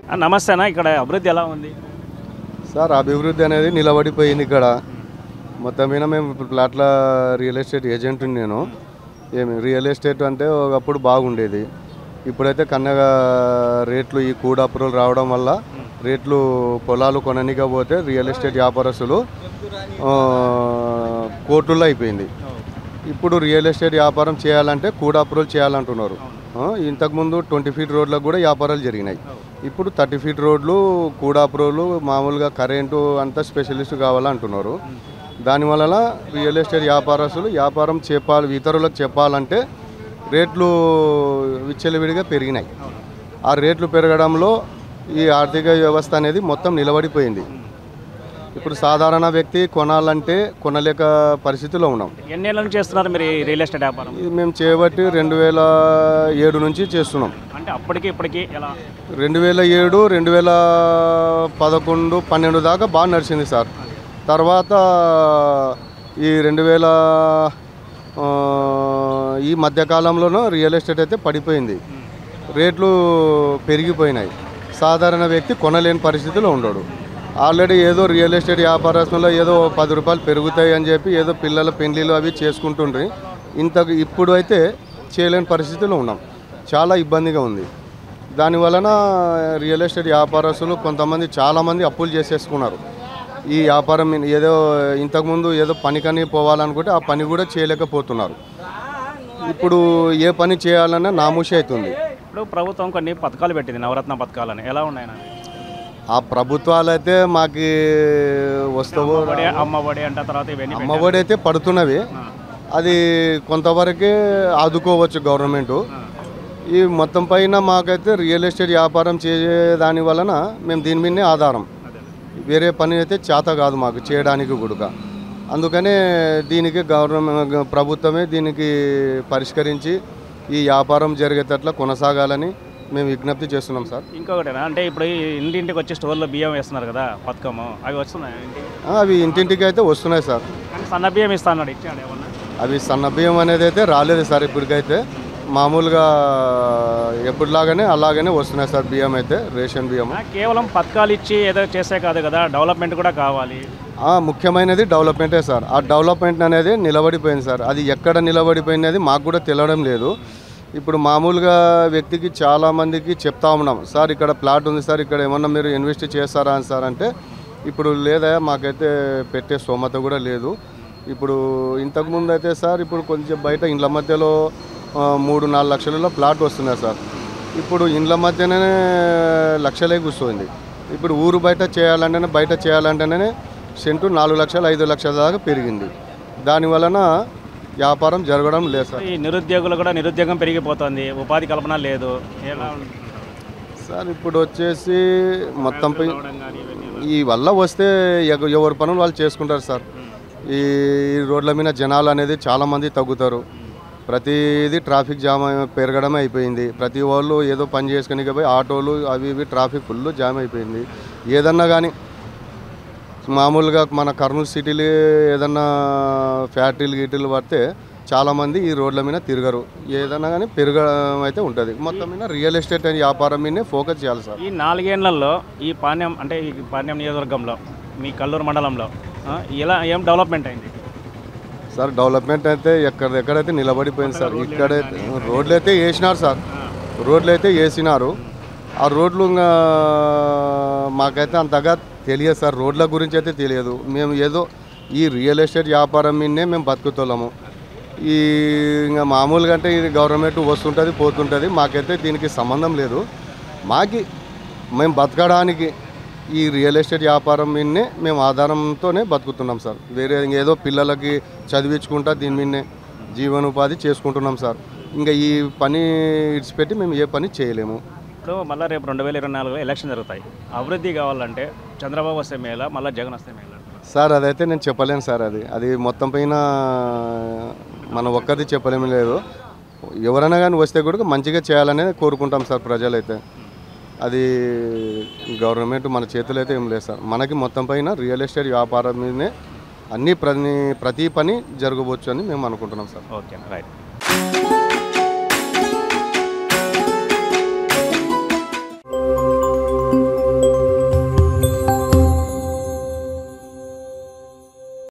ఆ, నమస్తే అన్న ఇక్కడ అభివృద్ధి ఎలా ఉంది సార్ అభివృద్ధి అనేది నిలబడిపోయింది ఇక్కడ మొత్తం మీద మేము ఇప్పుడు ప్లాట్ల రియల్ ఎస్టేట్ ఏజెంట్ నేను ఏమి రియల్ ఎస్టేట్ అంటే ఒకప్పుడు బాగుండేది ఇప్పుడైతే కన్నగా రేట్లు ఈ కూడ అప్రూవల్ రావడం వల్ల రేట్లు పొలాలు కొననిక పోతే రియల్ ఎస్టేట్ వ్యాపారస్తులు ఆ, కోర్టుల్లో అయిపోయింది ఇప్పుడు రియల్ ఎస్టేట్ వ్యాపారం చేయాలంటే కూడా అప్రూవల్ చేయాలంటున్నారు ఆ, ఇంతకుముందు ట్వంటీ ఫీట్ రోడ్లకు కూడా వ్యాపారాలు జరిగినాయి ఇప్పుడు థర్టీ ఫీట్ రోడ్లు కూడా అప్రూవల్ మామూలుగా కరెంటు అంతా స్పెషలిస్ట్ కావాలంటున్నారు దానివల్ల రియల్ ఎస్టేట్ వ్యాపారస్తులు వ్యాపారం చెప్పాలి ఇతరులకు చెప్పాలంటే రేట్లు విచ్చలవిడిగా పెరిగినాయి ఆ రేట్లు పెరగడంలో ఈ ఆర్థిక వ్యవస్థ అనేది మొత్తం నిలబడిపోయింది ఇప్పుడు సాధారణ వ్యక్తి కొనాలంటే కొనలేక పరిస్థితిలో ఉన్నాం ఎన్నేళ్ళ నుంచి చేస్తున్నారు మీరు ఈ రియల్ ఎస్టేట్ వ్యాపారం ఇది మేము చేయబట్టి రెండు వేల ఏడు నుంచి చేస్తున్నాం అంటే అప్పటికి ఇప్పటికి ఎలా రెండు వేల ఏడు రెండు వేల పదకొండు పన్నెండు దాకా బాగా నడిచింది సార్ తర్వాత ఈ రెండు వేల ఆ, ఈ మధ్యకాలంలోనూ రియల్ ఎస్టేట్ అయితే పడిపోయింది రేట్లు పెరిగిపోయినాయి సాధారణ వ్యక్తి కొనలేని పరిస్థితిలో ఉండడు ఆల్రెడీ ఏదో రియల్ ఎస్టేట్ వ్యాపారస్తుల్లో ఏదో పది రూపాయలు పెరుగుతాయి అని చెప్పి ఏదో పిల్లల పెళ్లిలు అవి చేసుకుంటుండ్రి ఇంత ఇప్పుడు అయితే చేయలేని పరిస్థితిలో ఉన్నాం చాలా ఇబ్బందిగా ఉంది దాని వలన రియల్ ఎస్టేట్ వ్యాపారస్తులు కొంతమంది చాలామంది అప్పులు చేసేసుకున్నారు ఈ వ్యాపారం మీద ఏదో ఇంతకుముందు ఏదో పనికని పోవాలనుకుంటే ఆ పని కూడా చేయలేకపోతున్నారు ఇప్పుడు ఏ పని చేయాలన్నా నామూషి అవుతుంది ఇప్పుడు ప్రభుత్వం కొన్ని పథకాలు పెట్టింది నవరత్న పథకాలని ఎలా ఉన్నాయి నాన్న? ఆ ప్రభుత్వాలు అయితే మాకు వస్తావో అమ్మఒడి అమ్మఒడి అంట తర్వాత ఇవన్నీ పెట్టారు. అమ్మఒడి అయితే పడుతున్నవి అది కొంతవరకే ఆదుకోవచ్చు గవర్నమెంట్ ఈ మొత్తం పైన మాకైతే రియల్ ఎస్టేట్ వ్యాపారం చేసే దాని వలన మేము దీని మీదనే ఆధారం వేరే పని అయితే చేత కాదు మాకు చేయడానికి కూడా అందుకనే దీనికి గవర్నమెంట్ ప్రభుత్వమే దీనికి పరిష్కరించి ఈ వ్యాపారం జరిగేటట్ల కొనసాగాలని మేము విజ్ఞప్తి చేస్తున్నాం సార్ ఇంకొకటేనా అంటే ఇప్పుడు ఈ ఇంటింటికి వచ్చి స్టోర్లో బియ్యం వేస్తున్నారు కదా పథకము అవి వస్తున్నాయి ఇంటికి ఆ, అవి ఇంటింటికి అయితే వస్తున్నాయి సార్ కానీ సన్న బియ్యం ఇస్తా అన్నాడు ఇచ్చాడు ఏమన్నా అవి సన్న బియ్యం అనేది అయితే రాలేదు సార్ ఇప్పటికైతే మామూలుగా ఎప్పటిలాగానే అలాగనే వస్తున్నాయి సార్ బియ్యం అయితే రేషన్ బియ్యం ఆ, కేవలం పథకాలు ఇచ్చి ఏదో చేసే కాదు కదా డెవలప్మెంట్ కూడా కావాలి ఆ, ముఖ్యమైనది డెవలప్మెంటే సార్ ఆ డెవలప్మెంట్ అనేది నిలబడిపోయింది సార్ అది ఎక్కడ నిలబడిపోయినది మాకు కూడా తెలియడం లేదు ఇప్పుడు మామూలుగా వ్యక్తికి చాలా మందికి చెప్తా ఉన్నాం సార్ ఇక్కడ ప్లాట్ ఉంది సార్ ఇక్కడ ఏమన్నా మీరు ఇన్వెస్ట్ చేస్తారా అని సార్ అంటే ఇప్పుడు లేదా మాకైతే పెట్టే స్తోమత కూడా లేదు ఇప్పుడు ఇంతకుముందు అయితే సార్ ఇప్పుడు కొంచెం బయట ఇండ్ల మధ్యలో ఆ, మూడు నాలుగు లక్షలలో ప్లాట్ వస్తున్నాయి సార్ ఇప్పుడు ఇండ్ల మధ్యనే లక్షలే కూర్చోంది ఇప్పుడు ఊరు బయట చేయాలంటేనే బయట చేయాలంటేనే సెంటు నాలుగు లక్షలు ఐదు లక్షల దాకా పెరిగింది దాని వలన వ్యాపారం జరగడం లేదు సార్ ఈ నిరుద్యోగులు కూడా నిరుద్యోగం పెరిగిపోతుంది ఉపాధి కల్పన లేదు ఎలా ఉంటుంది? సార్ ఇప్పుడు వచ్చేసి మొత్తం పై రావడం కానీ ఇవన్నీ. ఈ వల్ల వస్తే ఎవ- ఎవరి పనులు వాళ్ళు చేసుకుంటారు సార్ ఈ రోడ్ల మీద జనాలు అనేది చాలామంది తగ్గుతారు ప్రతిదీ ట్రాఫిక్ జామ్ అయి- పెరగడమే అయిపోయింది ప్రతి వాళ్ళు ఏదో పని చేసుకుని పోయి ఆటోలు అవి ఇవి ట్రాఫిక్ ఫుల్ జామ్ అయిపోయింది ఏదన్నా కానీ మామూలుగా మన కర్నూలు సిటీలు ఏదన్నా ఫ్యాక్టరీలు గీటీలు పడితే చాలామంది ఈ రోడ్ల మీద తిరగరు ఏదన్నా కానీ పెరగడం అయితే ఉంటుంది మొత్తం మీద రియల్ ఎస్టేట్ అనే వ్యాపారం మీదనే ఫోకస్ చేయాలి సార్ ఈ నాలుగేళ్లలో ఈ పాణ్యం అంటే ఈ పాణ్యం నియోజకవర్గంలో మీ కల్లూరు మండలంలో ఆ, ఇలా ఏం డెవలప్మెంట్ అయింది సార్ డెవలప్మెంట్ అయితే ఎక్కడ ఎక్కడైతే నిలబడిపోయింది సార్ ఇక్కడైతే రోడ్లు అయితే వేసినారు సార్ రోడ్లు అయితే వేసినారు ఆ రోడ్లు ఇంకా మాకైతే అంతగా తెలియదు సార్ రోడ్ల గురించి అయితే తెలియదు మేము ఏదో ఈ రియల్ ఎస్టేట్ వ్యాపారం మీదనే మేము బతుకుతున్నాము ఈ ఇంకా మామూలుగా అంటే ఇది గవర్నమెంట్ వస్తుంటుంది పోతుంటుంది మాకైతే దీనికి సంబంధం లేదు మాకి మేము బతకడానికి ఈ రియల్ ఎస్టేట్ వ్యాపారం మీదనే మేము ఆధారంతోనే బతుకుతున్నాం సార్ వేరే ఏదో పిల్లలకి చదివించుకుంటా దీని మీదనే జీవనోపాధి చేసుకుంటున్నాం సార్ ఇంకా ఈ పని ఇడిచిపెట్టి మేము ఏ పని చేయలేము ఇప్పుడు మళ్ళీ రేపు రెండు వేల ఇరవై నాలుగులో ఎలక్షన్ జరుగుతాయి అభివృద్ధి కావాలంటే చంద్రబాబు వస్తే మేలా మళ్ళీ జగన్ వస్తే మేలా సార్ అదైతే నేను చెప్పలేను సార్ అది అది మొత్తం పైన మనం ఒక్కరిది చెప్పలేము లేదు ఎవరైనా కానీ వస్తే కూడా మంచిగా చేయాలనే కోరుకుంటాం సార్ ప్రజలైతే అది గవర్నమెంట్ మన చేతులు అయితే ఏం లేదు సార్ మనకి మొత్తం పైన రియల్ ఎస్టేట్ వ్యాపారం మీదనే అన్ని ప్రతి ప్రతి పని జరగవచ్చు అని మేము అనుకుంటున్నాం సార్ ఓకే రైట్